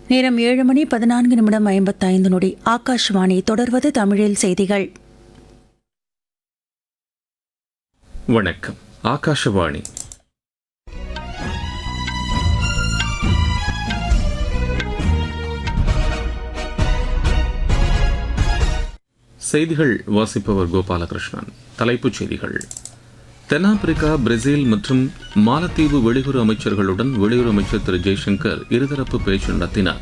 நேரம் ஏழு மணி பதினான்கு நிமிடம் ஐம்பத்தைந்து நொடி ஆகாஷ்வாணி தொடர்வது தமிழில் செய்திகள் வணக்கம் ஆகாஷவாணி செய்திகள் வாசிப்பவர் கோபாலகிருஷ்ணன் தலைப்புச் செய்திகள் தென்னாப்பிரிக்கா பிரேசில் மற்றும் மாலத்தீவு வெளியுறவு அமைச்சர்களுடன் வெளியுறவு அமைச்சர் திரு ஜெய்சங்கர் இருதரப்பு பேச்சு நடத்தினார்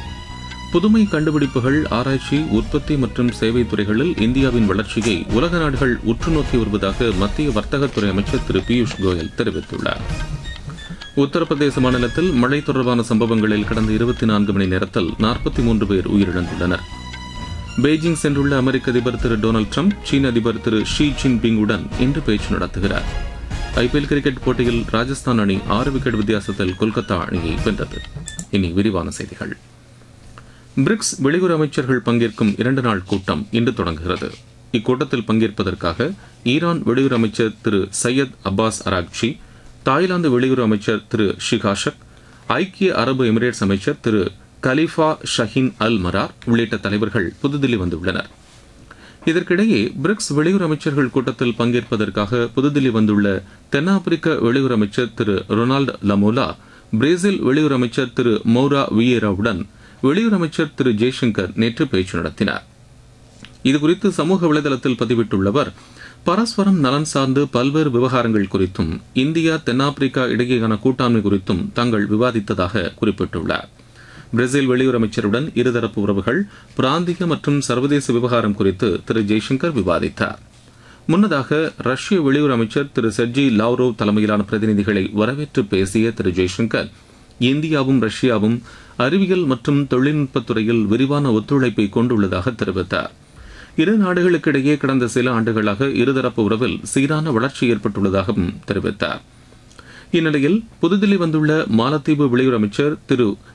புதுமை கண்டுபிடிப்புகள் ஆராய்ச்சி உற்பத்தி மற்றும் சேவை துறைகளில் இந்தியாவின் வளர்ச்சியை உலக நாடுகள் உற்று நோக்கி வருவதாக மத்திய வர்த்தகத்துறை அமைச்சர் திரு பியூஷ் கோயல் தெரிவித்துள்ளார் உத்தரப்பிரதேச மாநிலத்தில் மழை தொடர்பான சம்பவங்களில் கடந்த இருபத்தி நான்கு மணி நேரத்தில் நாற்பத்தி மூன்று பேர் உயிரிழந்துள்ளனர் பெய்ஜிங் சென்றுள்ள அமெரிக்க அதிபர் திரு டொனால்டு ட்ரம்ப் சீன அதிபர் திரு ஷி ஜின்பிங்குடன் இன்று பேச்சு நடத்துகிறார் ஐபிஎல் கிரிக்கெட் போட்டியில் ராஜஸ்தான் அணி ஆறு விக்கெட் வித்தியாசத்தில் கொல்கத்தா அணியை வென்றது இனி விரிவான செய்திகள் பிரிக்ஸ் வெளியுறவு அமைச்சர்கள் பங்கேற்கும் இரண்டு நாள் கூட்டம் இன்று தொடங்குகிறது இக்கூட்டத்தில் பங்கேற்பதற்காக ஈரான் வெளியுறவு அமைச்சர் Thiru Seyed Abbas Araghchi Thailand வெளியுறவு அமைச்சர் திரு ஷிகாஷக் ஐக்கிய அரபு எமிரேட்ஸ் அமைச்சர் திரு கலிஃபா ஷஹீன் அல் மரார் உள்ளிட்ட தலைவர்கள் புதுதில்லி வந்துள்ளனர் இதற்கிடையே பிரிக்ஸ் வெளியுறவு அமைச்சர்கள் கூட்டத்தில் பங்கேற்பதற்காக புதுதில்லி வந்துள்ள தென்னாப்பிரிக்க வெளியுறவு அமைச்சர் திரு ரொனால்டு லமோலா பிரேசில் வெளியுறவு அமைச்சர் திரு மௌரா வியேராவுடன் வெளியுறவு அமைச்சர் திரு ஜெய்சங்கர் நேற்று பேச்சு நடத்தினார் இதுகுறித்து சமூக வலைதளத்தில் பதிவிட்டுள்ளவர் பரஸ்பரம் நலன் சார்ந்து பல்வேறு விவகாரங்கள் குறித்தும் இந்தியா தென்னாப்பிரிக்கா இடையேயான கூட்டாண்மை குறித்தும் தாங்கள் விவாதித்ததாக குறிப்பிட்டுள்ளார் பிரேசில் வெளியுறவு அமைச்சருடன் இருதரப்பு உறவுகள் பிராந்திய மற்றும் சர்வதேச விவகாரம் குறித்து திரு ஜெய்சங்கர் விவாதித்தார் முன்னதாக ரஷ்ய வெளியுறவு அமைச்சர் திரு செர்ஜி லாவ்ரோவ் தலைமையிலான பிரதிநிதிகளை வரவேற்று பேசிய திரு ஜெய்சங்கர் இந்தியாவும் ரஷ்யாவும் அறிவியல் மற்றும் தொழில்நுட்பத் துறையில் விரிவான ஒத்துழைப்பை கொண்டுள்ளதாக தெரிவித்தார் இரு நாடுகளுக்கிடையே கடந்த சில ஆண்டுகளாக இருதரப்பு உறவில் சீரான வளர்ச்சி ஏற்பட்டுள்ளதாகவும் தெரிவித்தார் இந்நிலையில் புதுதில்லி வந்துள்ள மாலத்தீவு வெளியுறவு அமைச்சர் திரு